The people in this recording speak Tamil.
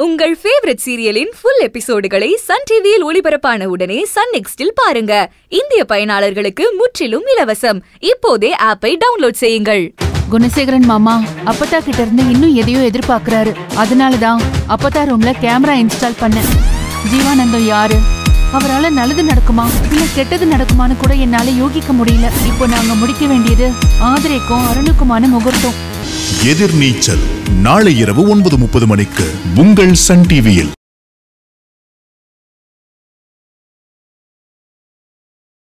உங்கள் ஃபேவரட் சீரியலின் ஃபுல் எபிசோடுகளை சன் டிவியில் ஒளிபரப்பான உடனே சன் நெக்ஸ்டில் பாருங்க இந்திய பயனாளர்களுக்கு முற்றிலும் இலவசம் இப்போதே ஆப்பை டவுன்லோட் செய்யுங்கள் குணசேகரன் மாமா அப்பத்தா கிட்ட இருந்து இன்னும் எதையோ எதிர்பார்க்கறாரு அதனாலதான் அப்பத்தா ரூம்ல கேமரா இன்ஸ்டால் பண்ணேன் ஜீவானந்தம் யாரு அவரால நல்லது நடக்குமா இல்ல கெட்டது நடக்குமான்னு கூட என்னால யோகிக்க முடியல இப்போ நாங்க முடிக்க வேண்டியது ஆதிரைக்கும் அருணுக்குமான முகூர்த்தம் எதிர்நீச்சல் நாளை இரவு ஒன்பது முப்பது மணிக்கு உங்கள் சன் டிவியில்